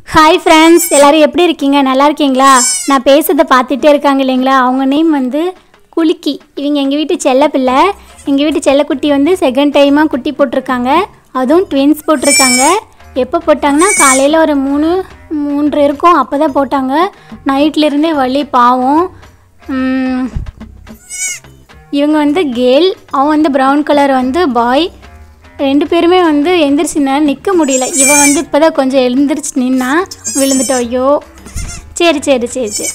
hi friends எல்லாரும் எப்படி இருக்கீங்க நல்லா இருக்கீங்களா நான் பேசுறதை பார்த்துட்டே இருக்காங்க இல்லைங்களா அவங்க நேம் வந்து குலுக்கி இவங்க எங்கள் வீட்டு செல்ல பிள்ளை எங்கள் வீட்டு செல்லக்குட்டி வந்து செகண்ட் டைமாக குட்டி போட்டிருக்காங்க அதுவும் ட்வின்ஸ் போட்டிருக்காங்க எப்போ போட்டாங்கன்னா காலையில் ஒரு மூணு மூன்று இருக்கும் அப்போ தான் போட்டாங்க நைட்லேருந்தே வலி பாவம் உம், இவங்க வந்து கேர்ள் அவன் வந்து ப்ரௌன் கலர் வந்து பாய் ரெண்டு பேருமே வந்து எந்திரிச்சு நிற்க முடியல இவன் வந்து இப்போ தான் கொஞ்சம் எழுந்திரிச்சு நின்னா விழுந்துட்டா ஐயோ சரி சரி சரி சரி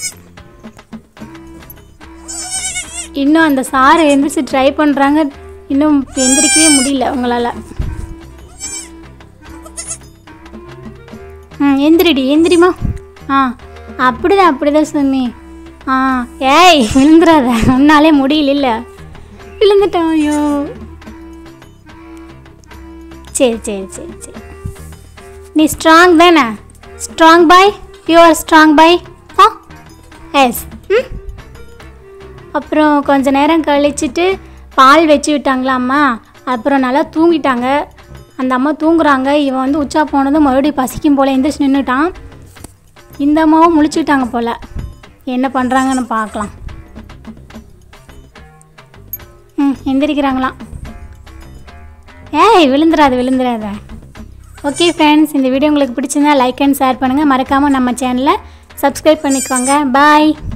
இன்னும் அந்த சார் எந்திரிச்சு ட்ரை பண்ணுறாங்க இன்னும் எந்திரிக்கவே முடியல உங்களால் ம் எந்திரிடி எந்திரிமா ஆ அப்படிதான் அப்படிதான் சுமி ஆ ஏய் விழுந்துடாத உன்னாலே முடியல விழுந்துட்டான் ஐயோ சரி சரி சரி சரி நீ ஸ்ட்ராங் தானே strong boy you are strong boy ஆ எஸ் ம் அப்புறம் கொஞ்ச நேரம் கழிச்சிட்டு பால் வச்சு விட்டாங்களா அம்மா அப்புறம் நல்லா தூங்கிட்டாங்க அந்த அம்மா தூங்குறாங்க இவன் வந்து உச்சா போனதும் மறுபடியும் பசிக்கும் போல் எந்திரிச்சு நின்றுட்டான் இந்த அம்மாவும் முழிச்சுக்கிட்டாங்க போல் என்ன பண்ணுறாங்கன்னு பார்க்கலாம் ம் எந்திரிக்கிறாங்களாம் ஏய் விழுந்துடாத விழுந்துடாத ஓகே ஃப்ரெண்ட்ஸ் இந்த வீடியோ உங்களுக்கு பிடிச்சிருந்தா லைக் அண்ட் ஷேர் பண்ணுங்கள் மறக்காமல் நம்ம சேனலை சப்ஸ்கிரைப் பண்ணிக்கோங்க பாய்